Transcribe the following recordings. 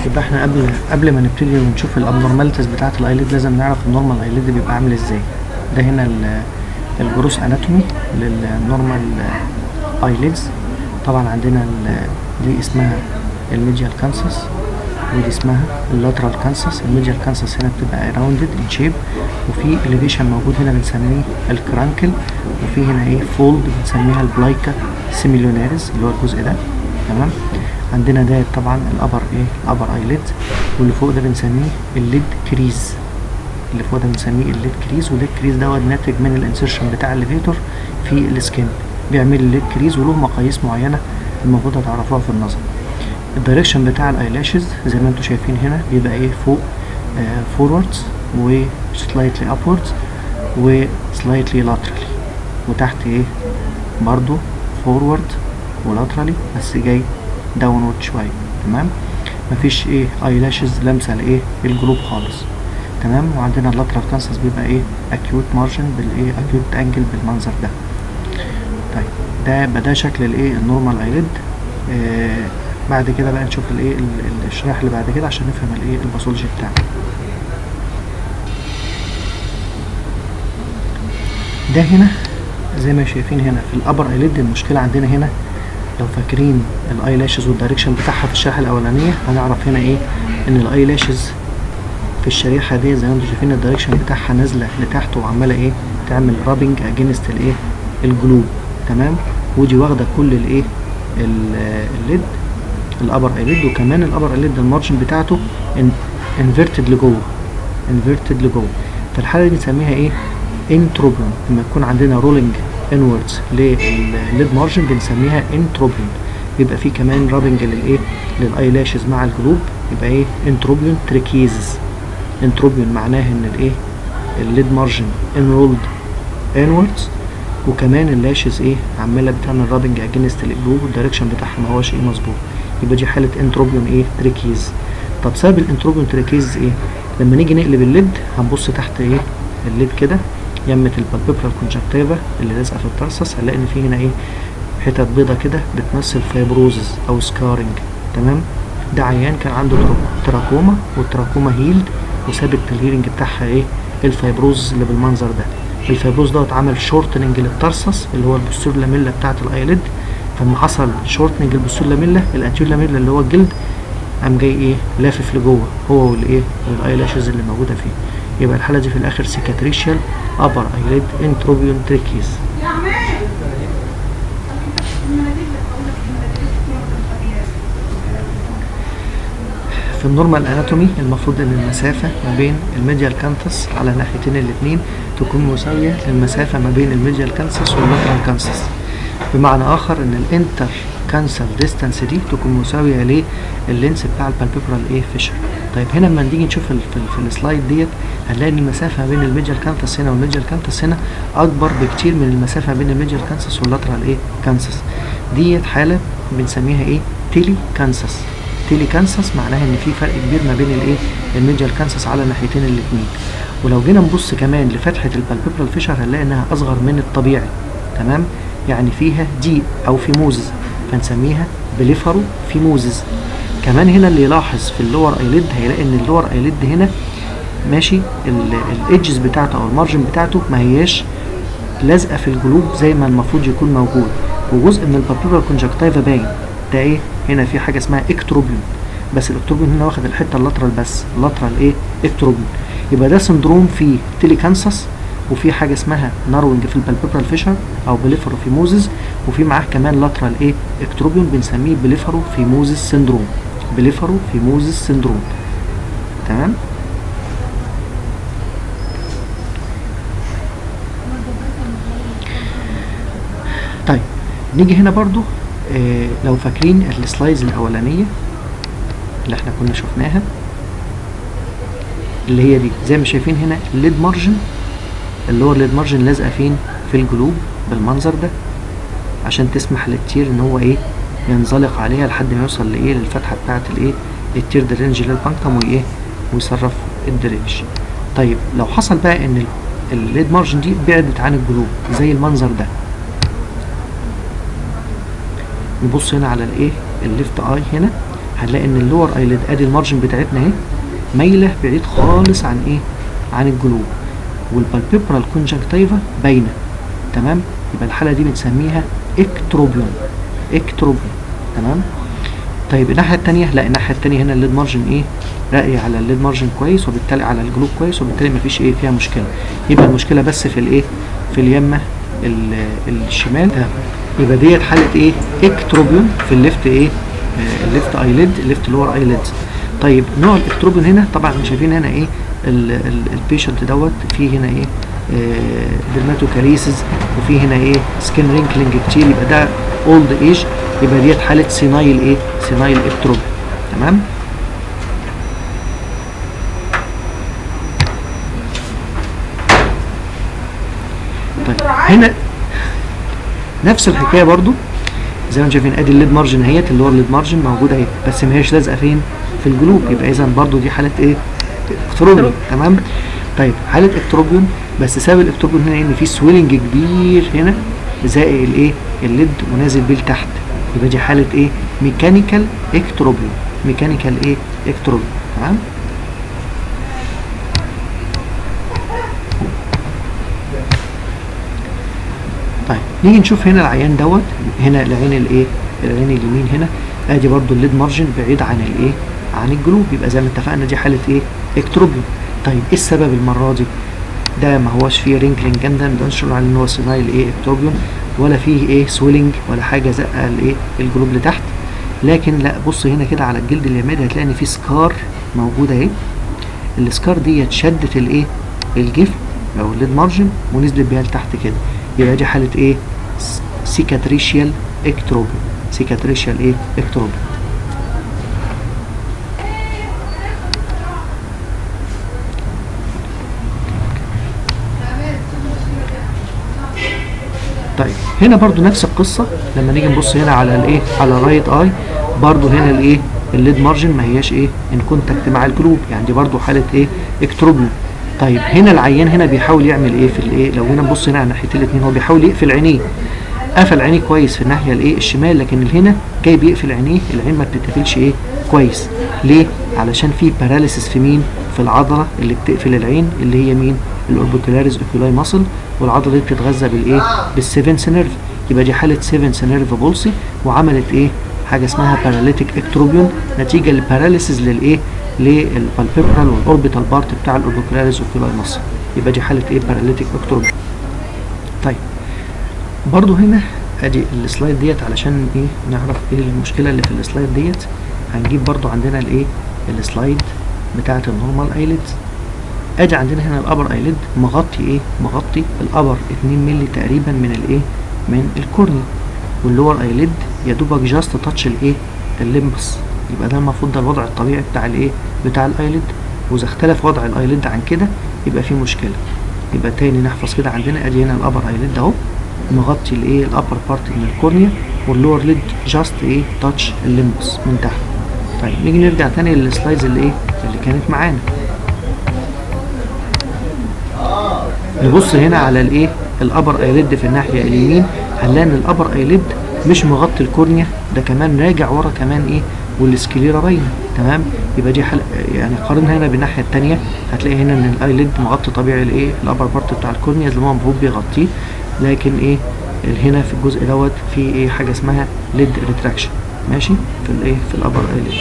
يبقى احنا قبل قبل ما نبتدي ونشوف الابنورماليتيز بتاعه الايليد لازم نعرف النورمال ايليد بيبقى عامل ازاي ده هنا ال- الجروس اناتومي للنورمال ايليدز طبعا عندنا ال- دي اسمها الميديال كانسس ودي اسمها اللاترال كانسس الميديال كانسس هنا بتبقى راوندد ان شيب وفي اليفيشن موجود هنا بنسميه الكرانكل وفي هنا ايه فولد بنسميها البلايكا سيميلوناريز اللي هو الجزء ده تمام عندنا ده طبعا الابر ايه الابر ايليد واللي فوق ده بنسميه الليد كريز اللي فوق ده بنسميه الليد كريز والليد كريز دوت ناتج من الانسرشن بتاع الليفيتور في السكين بيعمل الليد كريز وله مقاييس معينه المفروض هتعرفوها في النظر الدايركشن بتاع الايلاشز زي ما انتم شايفين هنا بيبقى ايه فوق فوروردز وسلايتلي ابوردز وسلايتلي لاترالي وتحت ايه برضو فورورد ولاترالي بس جاي داونورد شويه تمام مفيش ايه ايلاشز لامسه لايه الجروب خالص تمام وعندنا اللاترال كانسس بيبقى ايه اكيوت مارجن بالايه اكيوت انجل بالمنظر ده طيب ده يبقى ده شكل الايه النورمال ايليد آه بعد كده بقى نشوف الايه ال- ال- الشريحه اللي بعد كده عشان نفهم الايه الباثولوجي بتاعه ده هنا زي ما شايفين هنا في الابر ايليد المشكله عندنا هنا لو فاكرين الايلاشز والدايركشن بتاعها في الشريحه الاولانيه هنعرف هنا ايه ان الايلاشز في الشريحه دي زي ما انتم شايفين الدايركشن بتاعها نازله لتحت وعماله ايه تعمل رابنج اجينست الايه الجلوب تمام ودي واخده كل الايه ال- الليد الابر ايليد وكمان الابر ايليد المارجن بتاعته انفيرتد لجوه انفيرتد لجوه فالحاله دي نسميها ايه انتروبيون لما يكون عندنا رولينج انوردز للليد مارجن بنسميها انتروبيون بيبقى فيه كمان رابنج للايه للايلاشز مع الجروب يبقى ايه انتروبيون تريكيزز انتروبيون معناه ان الايه الليد مارجن انرولد انوردز وكمان اللاشز ايه عماله بتعمل رابنج اجينست الجروب والدايركشن بتاعها ما هوش ايه مظبوط يبقى دي حاله انتروبيون ايه تريكيز طب سبب الانتروبيون تريكيز ايه لما نيجي نقلب الليد هنبص تحت ايه الليد كده يمة البالبيبرال كونجكتيفا اللي لازقه في الترسس هنلاقي ان في هنا ايه حتت بيضة كده بتمثل فايبروزز او سكارنج تمام ده عيان كان عنده ترا- تراكوما والتراكوما هيلد وثابت الهيلنج بتاعها ايه الفايبروز اللي بالمنظر ده الفايبروز دوت عمل شورتنج للترسس اللي هو البوستور لاميلا بتاعت الايليد فلما حصل شورتنج البوستور لاميلا الانتيور لاميلا اللي هو الجلد قام جاي ايه لافف لجوه هو والايه والايلاشز اللي موجوده فيه يبقى الحاله دي في الاخر سيكاتريشال ابر ايليد انتروبيون تريكيز في النورمال اناتومي المفروض ان المسافه ما بين الميديال كانتس على ناحيتين الاثنين تكون مساويه للمسافه ما بين الميديال كانسس واللاترال كانسس بمعنى اخر ان الانتر كانسل ديستانس دي تكون مساويه لللينس بتاع البالبيبرال ايه فيشر طيب هنا لما نيجي نشوف ال- في, ال- في السلايد ديت هنلاقي ان المسافه ما بين الميديال كانتس هنا والميديال كانتس هنا اكبر بكتير من المسافه بين الميديال كانسس واللاترال ايه كانسس ديت حاله بنسميها ايه تيلي كانسس تيلي كانسس معناها ان في فرق كبير ما بين الايه الميديال كانسس على الناحيتين الاثنين ولو جينا نبص كمان لفتحه البالبيبرال فيشر هنلاقي انها اصغر من الطبيعي تمام يعني فيها ضيق او فيموزز فنسميها بليفرو فيموزز كمان هنا اللي يلاحظ في اللور ايليد هيلاقي ان اللور ايليد هنا ماشي الايدجز بتاعته او المارجن بتاعته ما هياش لازقه في الجلوب زي ما المفروض يكون موجود وجزء من البابيولار كونجكتيفا باين ده ايه هنا في حاجه اسمها اكتروبيون بس الاكتروبيون هنا واخد الحته اللاترال بس اللاترال ايه اكتروبيون يبقى ده سندروم في تيليكانسس وفي حاجه اسمها ناروينج في البالبيبرال فيشر او بليفروفيموزز وفي معاه كمان لاترال ايه اكتروبيون بنسميه بليفروفيموزز سندروم بليفروفيموزز سندروم تمام طيب نيجي هنا برضو آه لو فاكرين السلايدز الاولانيه اللي احنا كنا شفناها اللي هي دي زي ما شايفين هنا الليد مارجن اللي هو الليد مارجن لازقه فين في الجلوب بالمنظر ده عشان تسمح للتير ان هو ايه ينزلق عليها لحد ما يوصل لايه للفتحه بتاعه الايه التير درينج للبانكتم وايه ويصرف الدرينج طيب لو حصل بقى ان الليد مارجن دي بعدت عن الجلوب زي المنظر ده نبص هنا على الايه الليفت اي هنا هنلاقي ان اللور ايليد ادي المارجن بتاعتنا اهي مايله بعيد خالص عن ايه عن الجلوب والبالبيبرال كونجكتيفا باينه تمام يبقى الحاله دي بنسميها اكتروبيون اكتروبيون تمام طيب الناحيه الثانيه لا الناحيه الثانيه هنا الليد مارجن ايه راقي على الليد مارجن كويس وبالتالي على الجلوب كويس وبالتالي مفيش ايه فيها مشكله يبقى المشكله بس في الايه في اليمه الشمال يبقى ديت حاله ايه اكتروبيون في الليفت ايه آه الليفت ايليد الليفت لور ايليد طيب نوع الاكتروبيون هنا طبعا شايفين هنا ايه البيشنت دوت فيه هنا ايه آه ديرماتوكاريسز وفي هنا ايه سكين رينكلينج كتير يبقى ده اولد ايج يبقى ديت حاله سينايل ايه سينايل اكتروبيون تمام طيب هنا نفس الحكايه برضو زي ما انتم شايفين ادي الليد مارجن اهيت اللي هو الليد مارجن موجوده اهي بس ما هيش لازقه فين في الجلوب يبقى اذا برضو دي حاله ايه اكتروبيون تمام طيب حاله اكتروبيون بس سبب الاكتروبيون هنا ان في سويلنج كبير هنا زائق الايه الليد ونازل بيه لتحت يبقى دي حاله ايه ميكانيكال اكتروبيون ميكانيكال ايه اكتروبيون تمام طيب نيجي نشوف هنا العيان دوت هنا العين الايه العين اليمين هنا ادي برضو الليد مارجن بعيد عن الايه عن الجلوب يبقى زي ما اتفقنا دي حاله ايه اكتروبيون طيب ايه السبب المره دي ده ما هوش فيه رينكلينج جامدا ما نقدرش نقول عليه ان هو سينايل ايه اكتروبيون ولا فيه ايه سويلنج ولا حاجه زقه الايه الجلوب لتحت لكن لا بص هنا كده على الجلد اليمين هتلاقي ان في سكار موجوده اهي السكار ديت شدت الايه الجفن او الليد مارجن ونزلت بيها لتحت كده يبقى دي حاله ايه سيكاتريشيال اكتروبيون سيكاتريشيال ايه اكتروبيون طيب هنا برضو نفس القصه لما نيجي نبص هنا على الايه على الرايت اي برضو هنا الايه الليد مارجن ما هياش ايه ان كونتاكت مع الجلوب يعني دي برضو حاله ايه اكتروبيون طيب هنا العيان هنا بيحاول يعمل ايه في الايه لو هنا نبص هنا على ناحيه الاثنين هو بيحاول يقفل عينيه قفل عينيه كويس في الناحيه الايه الشمال لكن هنا جاي بيقفل عينيه العين ما بتتقفلش ايه كويس ليه علشان في باراليسيس في مين في العضله اللي بتقفل العين اللي هي مين الاوربيكولاريز اوكيولاي ماسل والعضله دي بتتغذى بالايه بالسيفنس نيرف يبقى دي حاله سيفنس نيرف بولسي وعملت ايه حاجه اسمها باراليتيك اكتروبيون نتيجه للباراليسيس للايه للبالبيبرال والاوربيتال بارت بتاع الاوربيكولاريز اوكيولاي ماسل يبقى دي حاله ايه باراليتيك اكتروبيون طيب برضو هنا ادي السلايد ديت علشان ايه نعرف ايه المشكله اللي في السلايد ديت هنجيب برضو عندنا الايه السلايد بتاعه النورمال ايليد ادي عندنا هنا الابر ايليد مغطي ايه مغطي الابر 2 مللي تقريبا من الايه من الكورنيا واللور ايليد يا دوبك جاست تاتش الايه الليمبس يبقى ده المفروض ده الوضع الطبيعي بتاع الايه بتاع الايليد واذا اختلف وضع الايليد عن كده يبقى في مشكله يبقى تاني نحفظ كده عندنا ادي هنا الابر ايليد اهو مغطي الايه الابر بارت من الكورنيا واللور ليد جاست ايه تاتش الليمبس من تحت طيب نيجي نرجع تاني للسلايدز اللي ايه اللي كانت معانا نبص هنا على الايه الابر ايليد في الناحيه اليمين هنلاقي ان الابر ايليد مش مغطي الكورنيا ده كمان راجع ورا كمان ايه والسكليرا باينه تمام يبقى دي حل... يعني قارنها هنا بالناحيه الثانيه هتلاقي هنا ان الايليد مغطي طبيعي الايه الابر بارت بتاع الكورنيا اللي هو المفروض بيغطيه لكن ايه هنا في الجزء دوت في ايه حاجه اسمها ليد ريتراكشن ماشي في الايه في الابر ايليد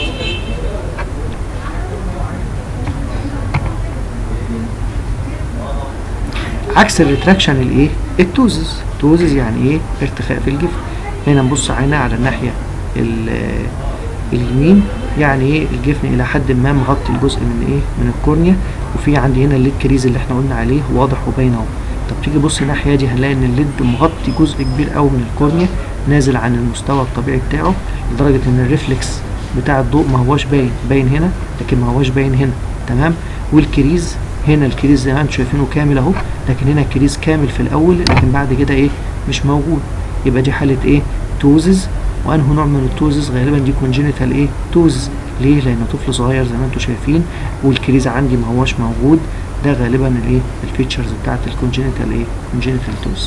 عكس الريتراكشن الايه التوزز توزز يعني ايه ارتخاء في الجفن هنا نبص عينها على الناحيه اليمين يعني ايه الجفن الى حد ما مغطي الجزء من ايه من الكورنيا وفي عندي هنا الليد كريز اللي احنا قلنا عليه واضح وباين اهو طب تيجي بص الناحيه دي هنلاقي ان الليد مغطي جزء كبير قوي من الكورنيا نازل عن المستوى الطبيعي بتاعه لدرجه ان الريفلكس بتاع الضوء ما هواش باين باين هنا لكن ما هواش باين هنا تمام والكريز هنا الكريز زي ما انتم شايفينه كامل اهو لكن هنا الكريز كامل في الاول لكن بعد كده ايه مش موجود يبقى دي حاله ايه توزز وانه نوع من التوزز غالبا دي كونجينيتال ايه توزز ليه لان طفل صغير زي ما انتم شايفين والكريز عندي ما هوش موجود ده غالبا الايه الفيتشرز بتاعت الكونجينيتال ايه كونجينيتال توز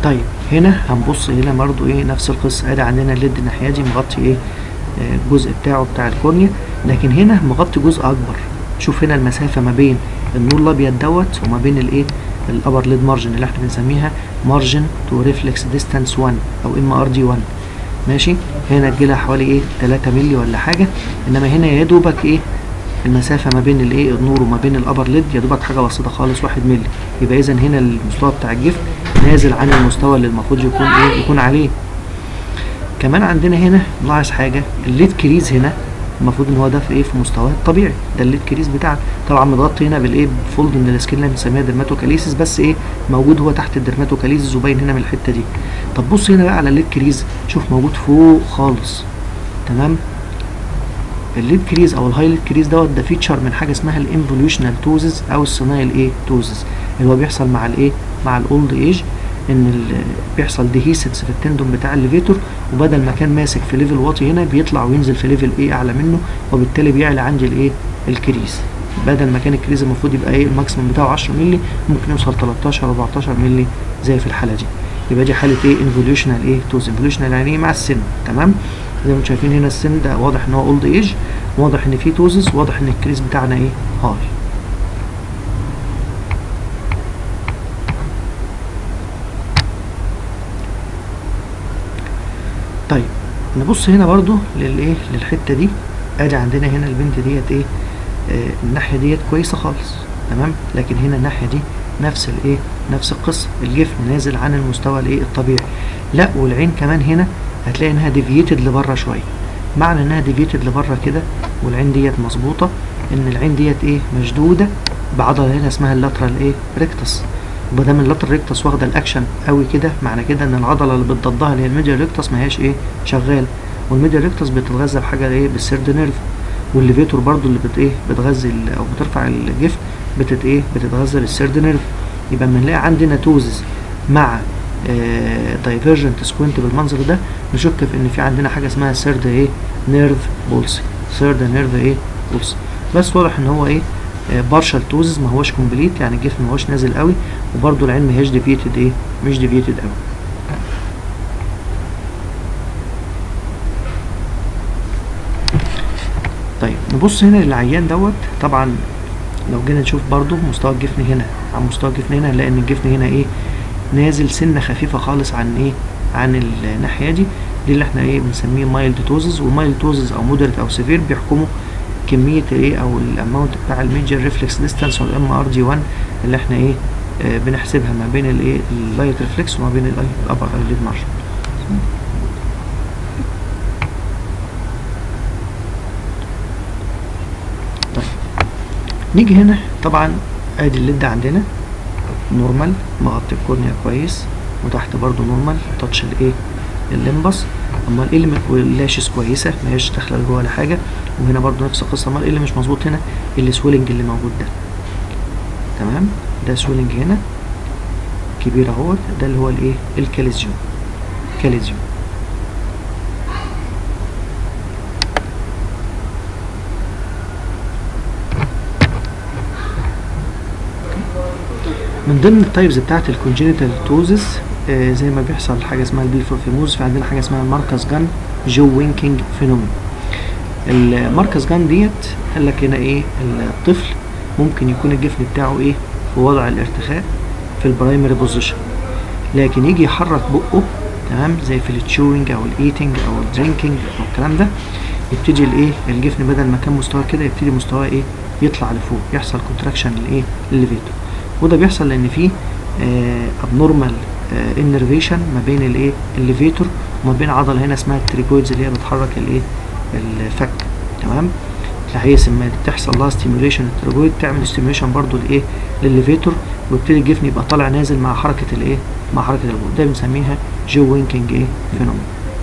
طيب هنا هنبص هنا برضو ايه نفس القصه ادي عندنا الليد الناحيه دي مغطي ايه آه، الجزء بتاعه بتاع الكورنيا لكن هنا مغطي جزء اكبر شوف هنا المسافه ما بين النور الابيض دوت وما بين الايه الابر ليد مارجن اللي احنا بنسميها مارجن تو ريفلكس ديستانس 1 او ام ار دي 1 ماشي هنا تجيلها حوالي ايه 3 مللي ولا حاجه انما هنا يا دوبك ايه المسافه ما بين الايه النور وما بين الابر ليد يا دوبك حاجه بسيطه خالص 1 مللي يبقى اذا هنا المستوى بتاع الجفن نازل عن المستوى اللي المفروض يكون ايه يكون عليه كمان عندنا هنا نلاحظ حاجه الليد كريز هنا المفروض ان هو ده في ايه في مستواه الطبيعي ده الليد كريز بتاعنا طبعا متغطي هنا بالايه بفولد من السكين اللي بنسميها ديرماتوكاليسيس بس ايه موجود هو تحت الديرماتوكاليسيس وباين هنا من الحته دي طب بص هنا بقى على الليد كريز شوف موجود فوق خالص تمام الليد كريز او الهاي ليد كريز دوت ده فيتشر من حاجه اسمها الانفوليوشنال توزز او السينايل ايه توزز اللي هو بيحصل مع الايه مع الاولد ايج ان ال- بيحصل ديهيسنس في التندون بتاع الليفيتور وبدل ما كان ماسك في ليفل واطي هنا بيطلع وينزل في ليفل ايه اعلى منه وبالتالي بيعلى عندي الايه الكريز بدل ما كان الكريز المفروض يبقى ايه الماكسيمم بتاعه 10 مللي ممكن يوصل 13 14 مللي زي في الحاله دي يبقى دي حاله ايه انفوليوشنال ايه توز انفوليوشنال يعني ايه مع السن تمام زي ما انتم شايفين هنا السن ده واضح ان هو اولد ايج واضح ان فيه توزس واضح ان الكريز بتاعنا ايه هاي طيب نبص هنا برضو للايه للحته دي ادي عندنا هنا البنت ديت ايه آه الناحيه ديت كويسه خالص تمام لكن هنا الناحيه دي نفس الايه نفس القصه الجفن نازل عن المستوى الايه الطبيعي لا والعين كمان هنا هتلاقي انها ديفييتد لبره شويه معنى انها ديفييتد لبره كده والعين ديت مظبوطه ان العين ديت ايه مشدوده بعضله هنا اسمها اللاترال ايه ريكتس وما دام اللاترال ريكتس واخده الاكشن قوي كده معنى كده ان العضله اللي بتضادها اللي هي الميديال ريكتس ما هياش ايه شغاله والميديال ريكتس بتتغذى بحاجه ايه بالسيرد نيرف والليفيتور برضو اللي بت ايه بتغذي ال- او بترفع الجفن بتت ايه بتتغذى بالسيرد نيرف يبقى اما نلاقي عندنا توزز مع دايفرجنت سكوينت بالمنظر ده نشك في ان في عندنا حاجه اسمها سيرد ايه نيرف بولسي سيرد نيرف ايه بولسي بس واضح ان هو ايه بارشال توزز ما هوش كومبليت يعني الجفن ما هوش نازل قوي وبرده العين ما هياش ديفيتد ايه مش ديفيتد قوي طيب نبص هنا للعيان دوت طبعا لو جينا نشوف برضو مستوى الجفن هنا عن مستوى الجفن هنا هنلاقي ان الجفن هنا ايه نازل سنه خفيفه خالص عن ايه عن الناحيه دي دي اللي احنا ايه بنسميه مايلد توزز والمايلد توزز او مودريت او سيفير بيحكموا كميه ايه او الاماونت بتاع الميجر ريفلكس ديستانس والام ار دي 1 اللي احنا ايه آه بنحسبها ما بين الايه اللايت ريفلكس وما بين الابر ايليد مارجن طيب نيجي هنا طبعا ادي الليد عندنا نورمال مغطي الكورنيا كويس وتحت برضو نورمال تاتش الايه الليمبس امال ايه اللي واللاشز كويسه ما هيش داخله جوه ولا حاجه وهنا برضو نفس القصه امال ايه اللي مش مظبوط هنا السويلنج اللي موجود ده تمام ده سويلنج هنا كبير اهوت ده اللي هو الايه الكاليزيوم كاليزيوم من ضمن التايبز بتاعت الكونجينيتال توزز آه زي ما بيحصل حاجه اسمها البيلفورفيموز في عندنا حاجه اسمها الماركس جان جو وينكينج فينومين الماركس جان ديت قال لك هنا ايه الطفل ممكن يكون الجفن بتاعه ايه في وضع الارتخاء في البرايمري بوزيشن لكن يجي يحرك بقه تمام زي في التشوينج او الايتنج او الدرينكينج او الكلام ده يبتدي الايه الجفن بدل ما كان مستواه كده يبتدي مستواه ايه يطلع لفوق يحصل كونتراكشن للايه للليفيتور وده بيحصل لان في ابنورمال انرفيشن ما بين الايه الليفيتور وما بين عضله هنا اسمها التريكويدز اللي هي بتحرك الايه الفك تمام بحيث اما تحصل لها ستيميوليشن التريكويد تعمل ستيميوليشن برضو لايه للليفيتور ويبتدي الجفن يبقى طالع نازل مع حركه الايه مع حركه البول ده بنسميها جو وينكينج ايه فينومين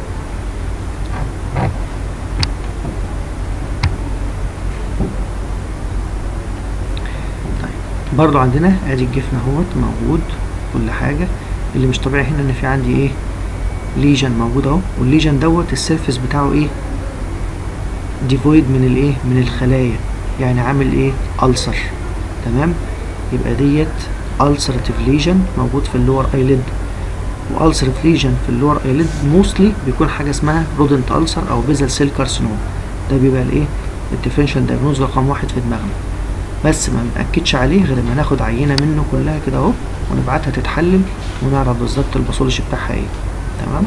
برضو عندنا ادي الجفن اهوت موجود كل حاجة اللي مش طبيعي هنا ان في عندي ايه ليجن موجود اهو والليجن دوت السيرفيس بتاعه ايه ديفويد من الايه من الخلايا يعني عامل ايه ألسر تمام يبقى ديت ulcerative ليجن موجود في اللور ايليد والسرت ليجن في اللور ايليد موستلي بيكون حاجه اسمها رودنت ألسر او بيزل سيل كارسينوم ده بيبقى الايه الديفرنشال دايجنوز رقم واحد في دماغنا بس ما بنأكدش عليه غير لما ناخد عينه منه كلها كده اهو ونبعتها تتحلل ونعرف بالظبط الباثولوجي بتاعها ايه تمام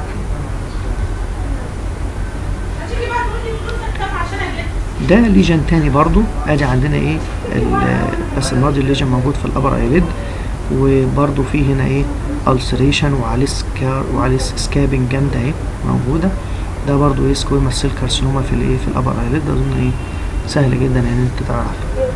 ده ليجن تاني برضو ادي عندنا ايه بس المرض الليجن موجود في الابر ايليد وبرضو في هنا ايه ulceration وعليه سكار وعليه سكابنج جامده اهي موجوده ده برضو ايه سكويما سيل كارسينوما في الايه في الابر ايليد اظن ايه سهل جدا ان انت تعرف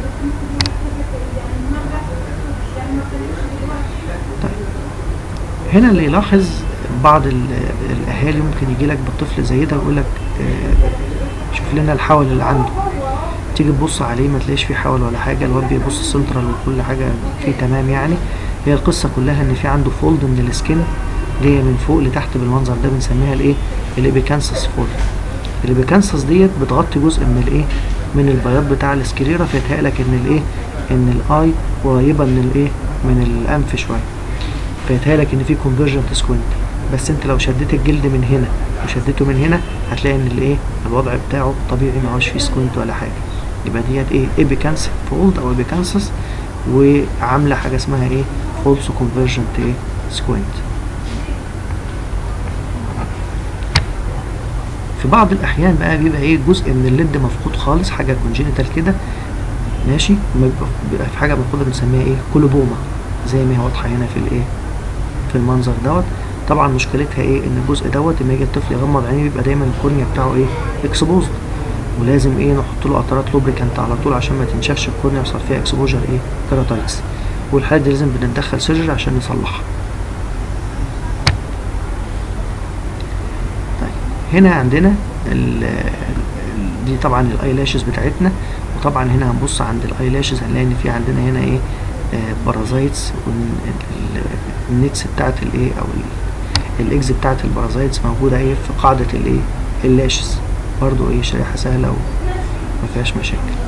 طيب هنا اللي يلاحظ بعض الاهالي ممكن يجي لك بالطفل زي ده ويقول لك آه شوف لنا الحول اللي عنده تيجي تبص عليه ما تلاقيش فيه حول ولا حاجه الواد بيبص سنترال وكل حاجه فيه تمام يعني هي القصه كلها ان في عنده فولد من السكين جايه من فوق لتحت بالمنظر ده بنسميها الايه الابيكانسس فولد الابيكانسس ديت بتغطي جزء من الايه من البياض بتاع السكليرا فيتهيألك ان الايه ان الاي قريبه من الايه من الانف شويه فيتهيألك ان في كونفرجنت سكوينت بس انت لو شديت الجلد من هنا وشدته من هنا هتلاقي ان الايه الوضع بتاعه طبيعي ما هوش فيه سكوينت ولا حاجه يبقى ديت ايه ايبيكانس فولد او ايبيكانسس وعامله حاجه اسمها ايه فولس كونفرجنت ايه سكوينت في بعض الاحيان بقى بيبقى ايه جزء من الليد مفقود خالص حاجه كونجينيتال كده ماشي بيبقى في حاجه مفقوده بنسميها ايه كولوبوما زي ما هي واضحه هنا في الايه في المنظر دوت طبعا مشكلتها ايه ان الجزء دوت لما يجي الطفل يغمض عينيه بيبقى دايما الكورنيا بتاعه ايه اكسبوزد ولازم ايه نحط له قطرات لوبريكانت على طول عشان ما تنشفش الكورنيا ويحصل فيها اكسبوجر ايه كيراتايتس والحاله دي لازم بنتدخل سيرجري عشان نصلحها طيب هنا عندنا ال دي طبعا الاي لاشز بتاعتنا وطبعا هنا هنبص عند الاي لاشز هنلاقي ان في عندنا هنا ايه آه بارازايتس والنتس بتاعت الايه او الاكز بتاعت البارازايتس موجوده ايه في قاعده الايه اللاشز برضو ايه شريحه سهله وما فيهاش مشاكل